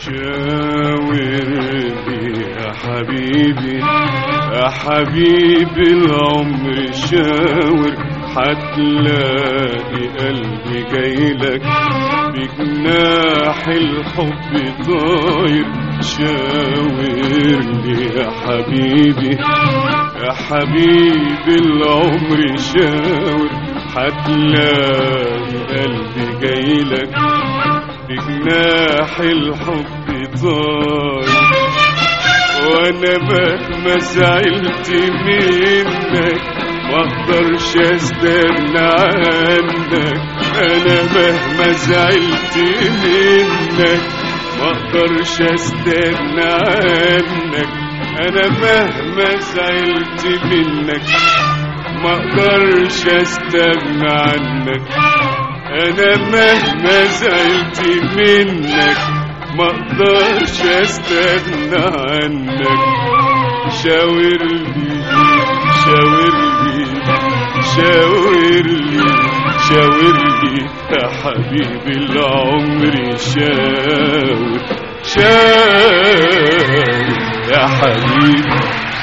شاورني يا حبيبي يا حبيبي العمر شاور هتلاقي قلبي جايلك بجناح الحب طاير شاورني يا حبيبي يا حبيبي العمر شاور هتلاقي قلبي جايلك بجناح الحب طاير وانا مهما زعلت منك ما اقدرش استغنى عنك انا مهما زعلت منك ما اقدرش استغنى عنك انا مهما زعلت منك ما اقدرش استغنى عنك انا مهما زعلت منك ما اقدرش استغنى عنك شاور لي شاور لي شاور لي شاور لي يا حبيبي العمر شاور شاور يا حبيبي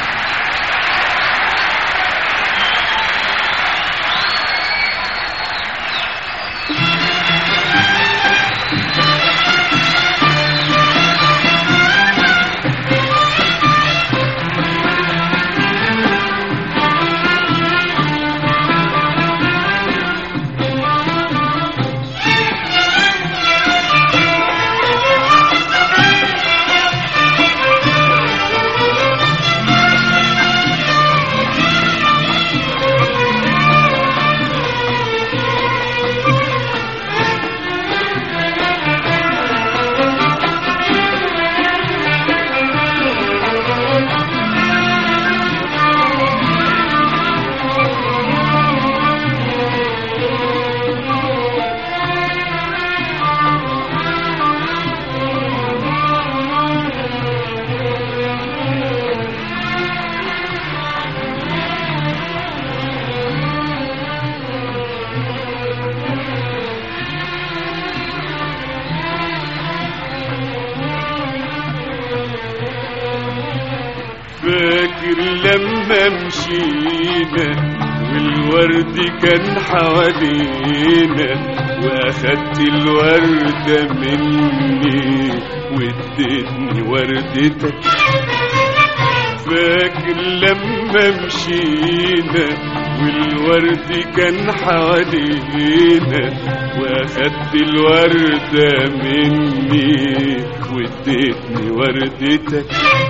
فاكر لما مشينا والورد كان حوالينا واخدت الوردة مني واديتني وردتك فاكر لما مشينا والورد كان حوالينا واخدت الوردة مني واديتني وردتك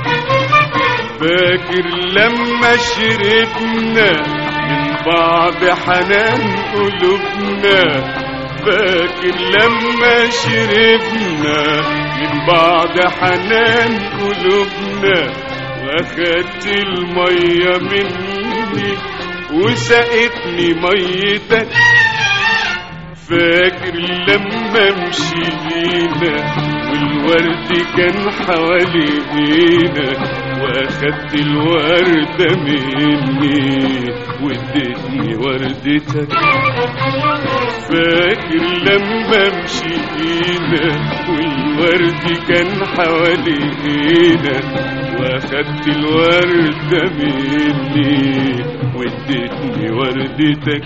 فاكر لما شربنا من بعض حنان قلوبنا فاكر لما شربنا من بعض حنان قلوبنا واخدت المية مني وسقتني ميتك فاكر لما مشينا والورد كان حوالينا واخدت الوردة مني واديتني وردتك فاكر لما مشينا والورد كان حوالينا واخدت الوردة مني واديتني وردتك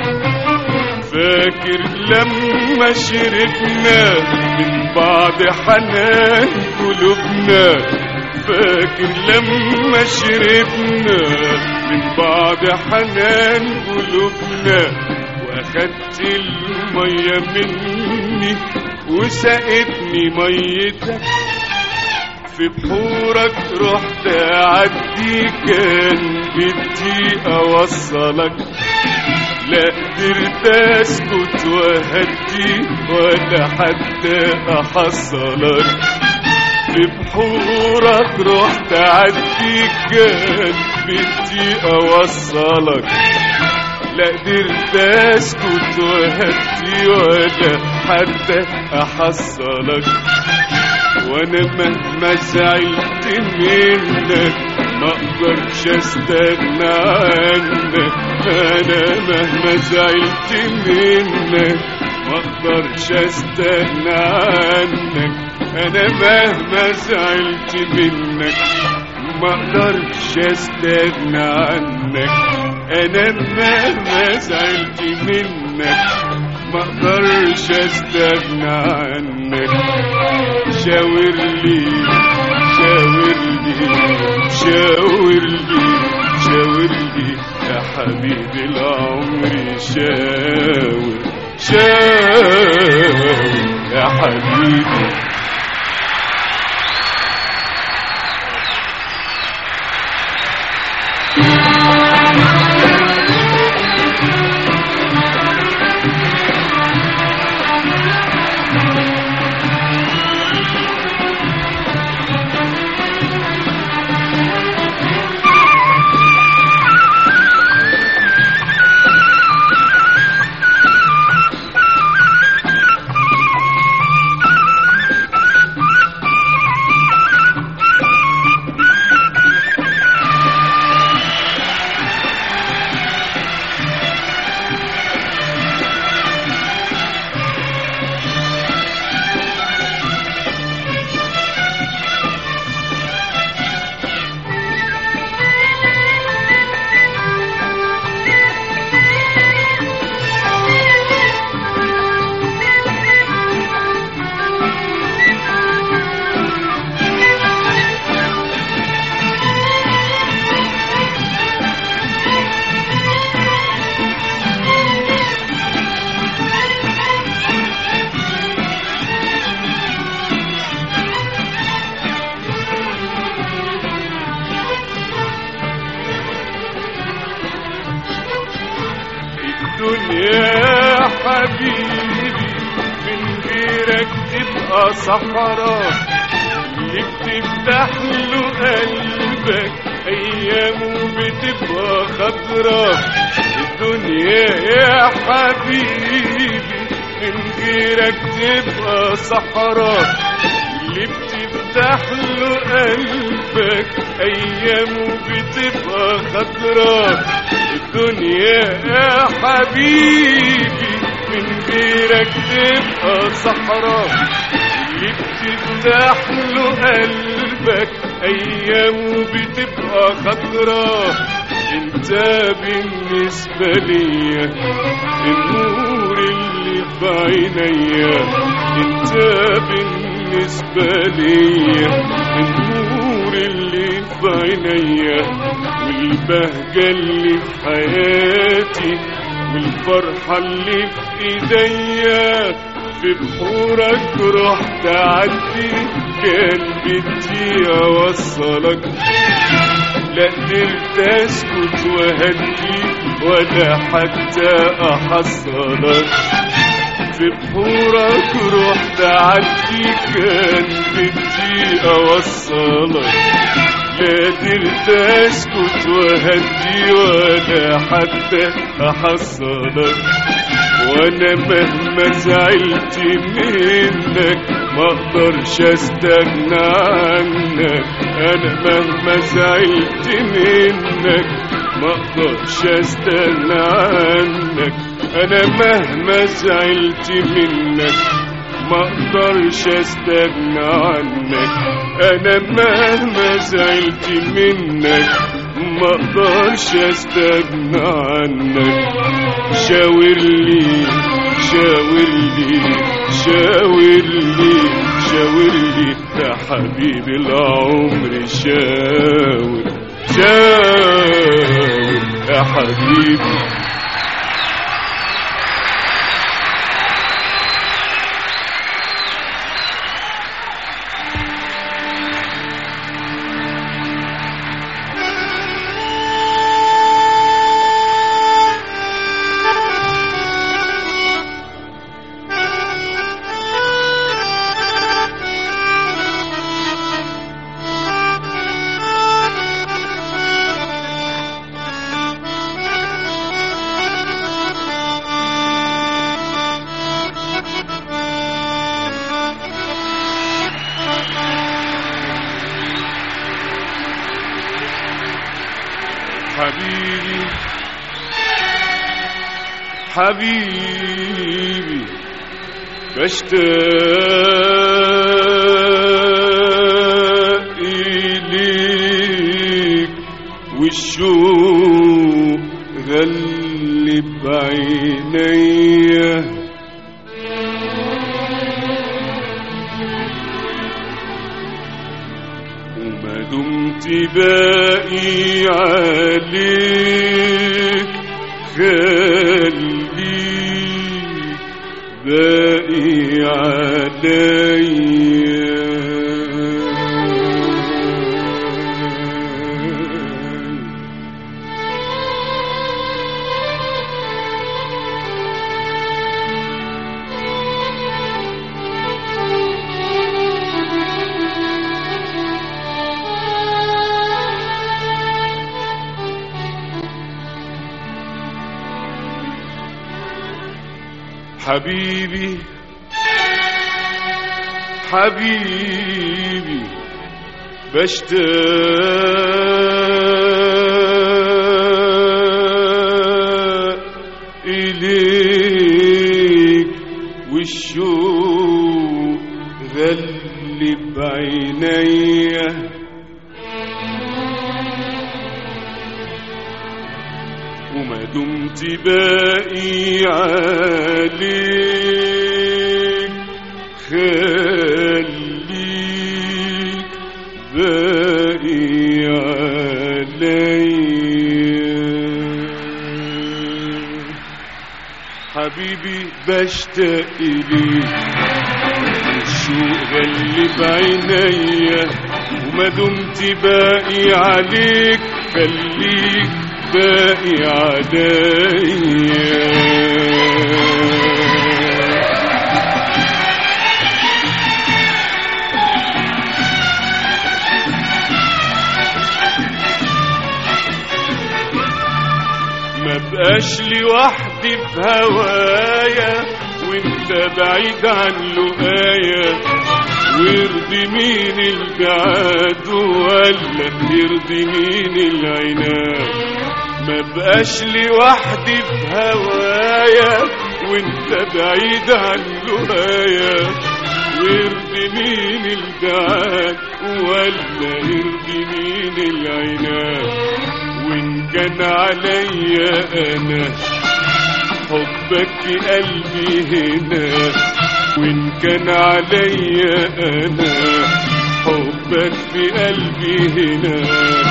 فاكر لما شربنا من بعض حنان قلوبنا فاكر لما شربنا من بعض حنان قلوبنا واخدت المية مني وسقتني ميتك في بحورك رحت اعدي كان بدي اوصلك لا قدرت اسكت وهدي ولا حتى احصلك في بحورك رحت اعدي كان بدي اوصلك لا قدرت اسكت وهدي ولا حتى احصلك وانا مهما زعلت منك ما اقدرش استغنى عنك انا مهما زعلت منك ما اقدرش استغنى عنك انا مهما زعلت منك ما اقدرش استغنى عنك انا مهما زعلت منك ما اقدرش استغنى عنك شاور لي شاور لي شاور لي شاور لي يا حبيبي العمر شاور شاور يا حبيبي الدنيا حبيبي من غيرك تبقى صحراء اللي بتفتح له قلبك ايامه بتبقى خضرا الدنيا يا حبيبي من غيرك تبقى صحراء اللي بتفتح له قلبك ايامه بتبقى خضرا الدنيا يا حبيبي من غيرك تبقى صحراء اللي بتفتح له قلبك ايامه بتبقى خضرا انت بالنسبة ليا النور اللي في عينيا انت بالنسبة ليا النور اللي في عينيا والبهجة اللي في حياتي والفرحة اللي في ايديا في بحورك رحت اعدي كان بدي اوصلك لا قدرت اسكت وهدي ولا حتى احصلك في بحورك رحت اعدي كان بدي اوصلك لا قدرت اسكت وهدي ولا حتى احصلك وانا مهما زعلت منك ما اقدرش استغنى عنك انا مهما زعلت منك ما اقدرش استغنى عنك انا مهما زعلت منك ما اقدرش استغنى عنك انا مهما زعلت منك ما اقدرش استغنى عنك شاور لي شاور لي شاور لي شاور لي يا حبيبي العمر شاور شاور يا حبيبي حبيبي حبيبي بشتاق والشوق غلب عينيا وما دمت باقي عليك خليك باقي عليا حبيبي حبيبي بشتاق إليك والشوق غلب عينيا وما دمت باقي عليك خليك باقي عليا حبيبي بشتاق إليك الشوق غلب عينيا وما دمت باقي عليك خليك باقي عليا ما بقاش لوحدي في هوايا وانت بعيد عن لقايا ويرضي مين البعاد ولا يرضي مين العناد ما بقاش لوحدي في هوايا وانت بعيد عن لقايا ويرضي مين البعاد ولا يرضي مين العناد وإن كان عليا أنا حبك قلبي هنا وإن كان عليا أنا حبك في قلبي هنا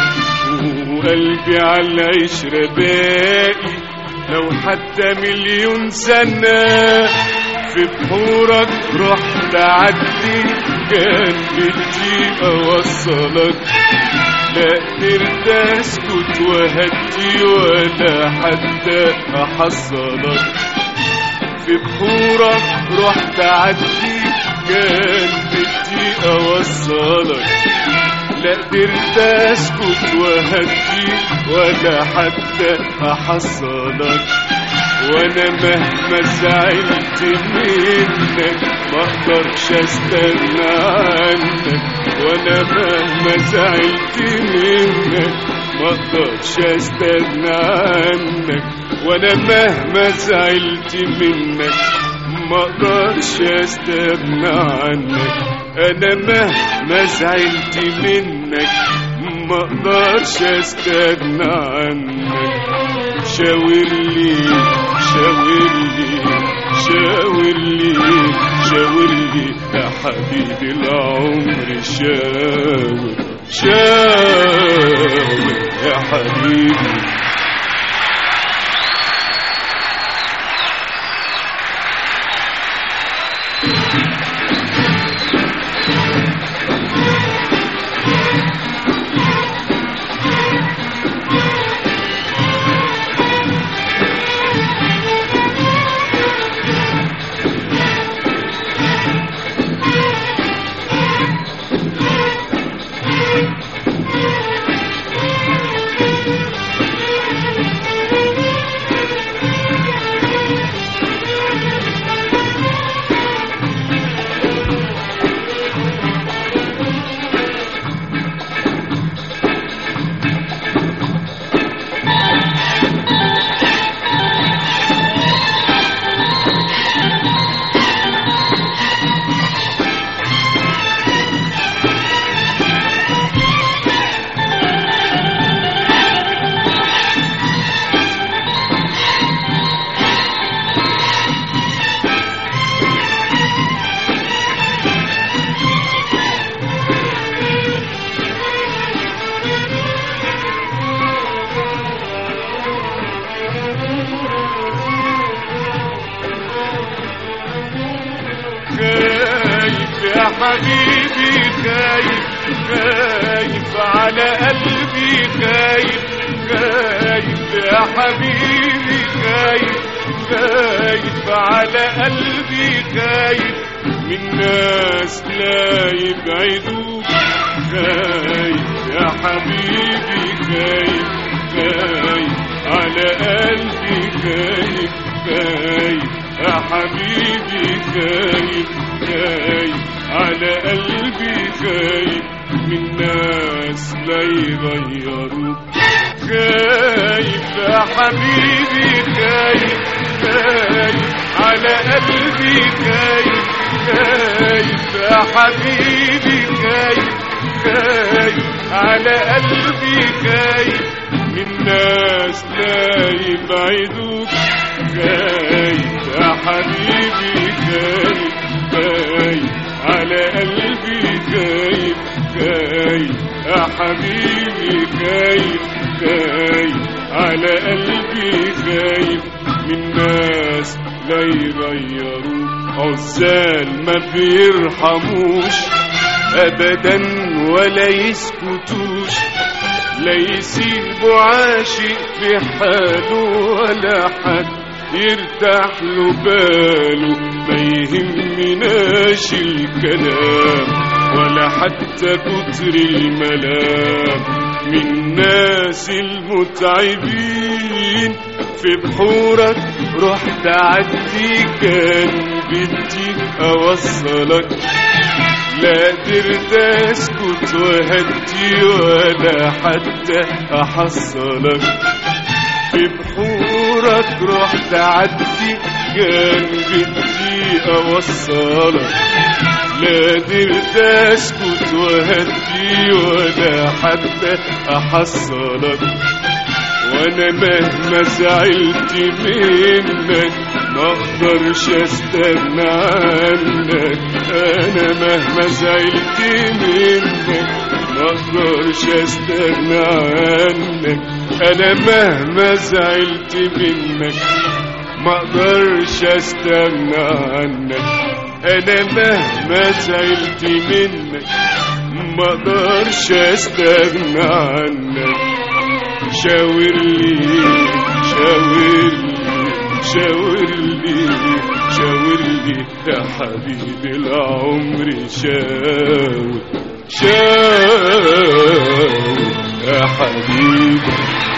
وقلبي على العشرة باقي لو حتى مليون سنة في بحورك رحت أعدي كان بدي أوصلك لا قدرت اسكت وهدي ولا حتى احصلك في بحورك رحت اعدي كان بدي اوصلك لا قدرت اسكت وهدي ولا حتى احصلك وانا مهما زعلت منك ما اقدرش استغنى عنك وانا مهما زعلت منك ما اقدرش استغنى عنك وانا مهما زعلت منك ما اقدرش استغنى عنك انا مهما زعلت منك ما اقدرش استغنى عنك شاور لي شاور لي شاور لي شاور لي يا حبيبي العمر شاور شاور يا حبيبي حبيبي خايف خايف على قلبي خايف خايف يا حبيبي خايف خايف على قلبي خايف من ناس لا يبعدوك خايف يا حبيبي خايف خايف على قلبي خايف خايف يا حبيبي خايف خايف على قلبي خايف من ناس لا يغيروك خايف يا حبيبي خايف خايف على قلبي خايف خايف يا حبيبي خايف خايف على قلبي خايف من ناس لا يبعدوك خايف يا حبيبي خايف خايف على قلبي خايف خايف يا حبيبي خايف خايف على قلبي خايف من ناس لا يغيروك عزال ما بيرحموش ابدا ولا يسكتوش لا يسيبوا عاشق في حاله ولا حد يرتاح له باله ما يهمناش الكلام ولا حتى كتر الملام من ناس المتعبين في بحورك رحت عدي كان بدي اوصلك لا قدرت اسكت وهدي ولا حتى احصلك في بحورك رحت عدي كان بدي اوصلك لا قدرت اسكت وهدي ولا حتى احصلك وانا مهما زعلت منك ما اقدرش استغنى عنك انا مهما زعلت منك ما اقدرش استغنى عنك انا مهما زعلت منك ما اقدرش استغنى عنك انا مهما زعلت منك ما اقدرش استغنى عنك شاور لي شاور لي شاور لي شاور لي يا حبيبي العمر شاور شاور يا حبيبي